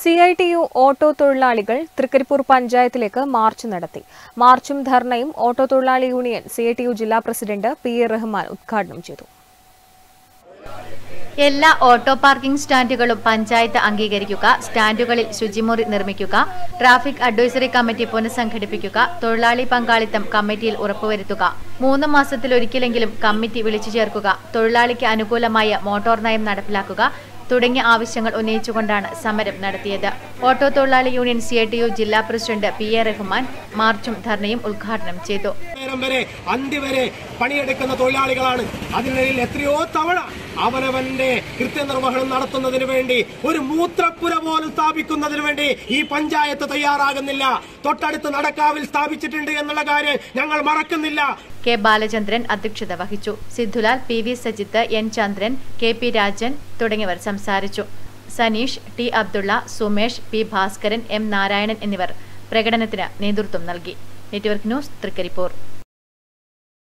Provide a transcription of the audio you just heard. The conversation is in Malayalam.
C I T U auto തൊഴിലാളികൾ തൃക്കരിപ്പൂർ പഞ്ചായത്തിലേക്ക് മാർച്ച് നടത്തി മാർച്ചും ധർണയും ഓട്ടോ തൊഴിലാളി union C I T U ജില്ലാ പ്രസിഡന്റ് പി എ റഹ്മാൻ ഉദ്ഘാടനം ചെയ്തു എല്ലാ ഓട്ടോ പാർക്കിംഗ് സ്റ്റാൻഡുകളും പഞ്ചായത്ത് അംഗീകരിക്കുക സ്റ്റാൻഡുകളിൽ ശുചിമുറി നിർമ്മിക്കുക ട്രാഫിക് അഡ്വൈസറി കമ്മിറ്റി പുനഃസംഘടിപ്പിക്കുക തൊഴിലാളി പങ്കാളിത്തം കമ്മിറ്റിയിൽ ഉറപ്പുവരുത്തുക മൂന്ന് മാസത്തിലൊരിക്കലെങ്കിലും കമ്മിറ്റി വിളിച്ചു ചേർക്കുക തൊഴിലാളിക്ക് അനുകൂലമായ മോട്ടോർ നയം നടപ്പിലാക്കുക തുടങ്ങിയ ആവശ്യങ്ങൾ ഉന്നയിച്ചുകൊണ്ടാണ് സമരം നടത്തിയത് ഓട്ടോ തൊഴിലാളി union C I T U ജില്ലാ പ്രസിഡന്റ് പി എ റഹ്മാൻ മാർച്ചും ധർണയും ഉദ്ഘാടനം ചെയ്തു നേരം വരെ അന്തി വരെ പണിയെടുക്കുന്ന തൊഴിലാളികളാണ് അതിനിടയിൽ എത്രയോ തവണ അവനവന്റെ കൃത്യനിർവഹണം നടത്തുന്നതിന് വേണ്ടി ഒരു മൂത്രപ്പുര പോലും സ്ഥാപിക്കുന്നതിന് വേണ്ടി ഈ പഞ്ചായത്ത് തയ്യാറാകുന്നില്ല തൊട്ടടുത്ത് നടക്കാവിൽ സ്ഥാപിച്ചിട്ടുണ്ട് എന്നുള്ള കാര്യം ഞങ്ങൾ മറക്കുന്നില്ല കെ ബാലചന്ദ്രൻ അധ്യക്ഷത വഹിച്ചു Sidhulal P V Sajith N Chandran K P Rajan തുടങ്ങിയവർ സംസാരിച്ചു Saneesh T Abdulla Sumesh P Bhaskaran M Narayanan എന്നിവർ പ്രകടനത്തിന് നേതൃത്വം നൽകി നെറ്റ്വർക്ക് ന്യൂസ് തൃക്കരിപ്പൂർ